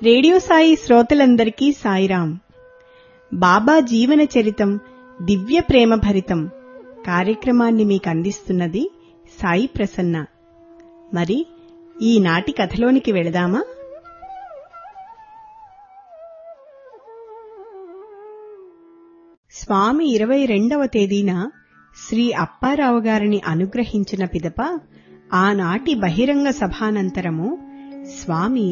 radio Sai శ్రోతలందరికీ సాయిరాం బాబా జీవన చరితం దివ్య ప్రేమ భరితం కార్యక్రమాన్ని మీకు అందిస్తున్నది సాయి ప్రసన్న మరి ఈనాటి కథలోనికి వెళదామా స్వామి ఇరవై రెండవ తేదీన శ్రీ అప్పారావు గారిని అనుగ్రహించిన పిదప ఆనాటి బహిరంగ సభానంతరము స్వామి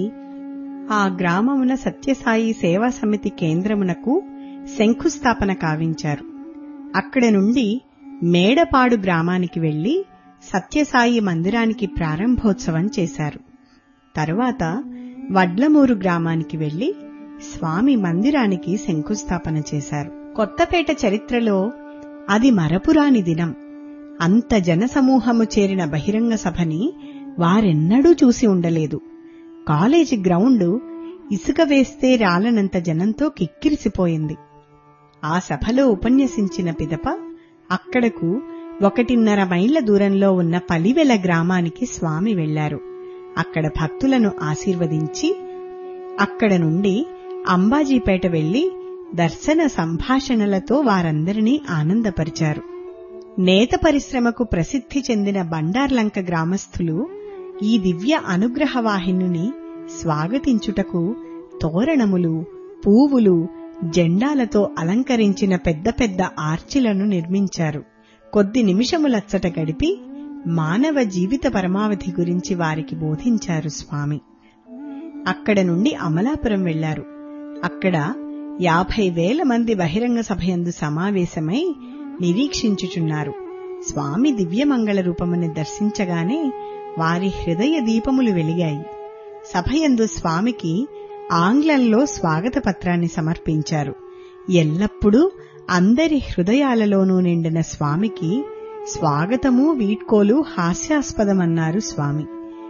ఆ గ్రామమున సత్యసాయి సేవా సమితి కేంద్రమునకు శంకుస్థాపన కావించారు అక్కడ నుండి మేడపాడు గ్రామానికి వెళ్లి సత్యసాయి మందిరానికి ప్రారంభోత్సవం చేశారు తరువాత వడ్లమూరు గ్రామానికి వెళ్లి స్వామి మందిరానికి శంకుస్థాపన చేశారు కొత్తపేట చరిత్రలో అది మరపురాని దినం అంత జనసమూహము చేరిన బహిరంగ సభని వారెన్నడూ చూసి ఉండలేదు కాలేజీ గ్రౌండ్ ఇసుక వేస్తే రాలనంత జనంతో కిక్కిరిసిపోయింది ఆ సభలో ఉపన్యసించిన పిదప అక్కడకు ఒకటిన్నర మైళ్ల దూరంలో ఉన్న పలివెల గ్రామానికి స్వామి వెళ్లారు అక్కడ భక్తులను ఆశీర్వదించి అక్కడ నుండి అంబాజీపేట వెళ్లి దర్శన సంభాషణలతో వారందరినీ ఆనందపరిచారు నేత పరిశ్రమకు ప్రసిద్ధి చెందిన బండార్లంక గ్రామస్థులు ఈ దివ్య అనుగ్రహ వాహినిని స్వాగతించుటకు తోరణములు పూవులు జెండాలతో అలంకరించిన పెద్ద పెద్ద ఆర్చిలను నిర్మించారు కొద్ది నిమిషములచ్చట గడిపి మానవ జీవిత పరమావధి గురించి వారికి బోధించారు స్వామి అక్కడ నుండి అమలాపురం వెళ్లారు అక్కడ యాభై వేల మంది బహిరంగ సభయందు సమావేశమై నిరీక్షించుచున్నారు స్వామి దివ్యమంగళ రూపముని దర్శించగానే వారి హృదయ దీపములు వెలిగాయి సభయందు స్వామికి ఆంగ్లంలో స్వాగత పత్రాన్ని సమర్పించారు ఎల్లప్పుడూ అందరి హృదయాలలోనూ నిండిన స్వామికి స్వాగతము వీడ్కోలు హాస్యాస్పదమన్నారు స్వామి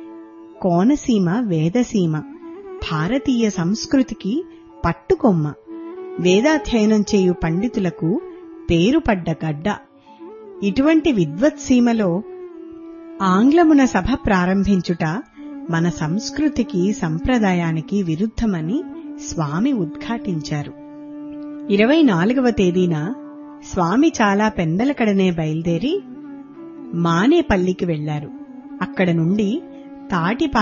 కోనసీమ వేదసీమ భారతీయ సంస్కృతికి పట్టుకొమ్మ వేదాధ్యయనం చేయు పండితులకు పేరుపడ్డ గడ్డ ఇటువంటి విద్వత్సీమలో ఆంగ్లమున సభ ప్రారంభించుట మన సంస్కృతికి సంప్రదాయానికి విరుద్ధమని స్వామి ఉద్ఘాటించారు ఇరవై నాలుగవ తేదీన స్వామి చాలా పెందలకడనే బయలుదేరి మానేపల్లికి వెళ్లారు అక్కడ నుండి తాటి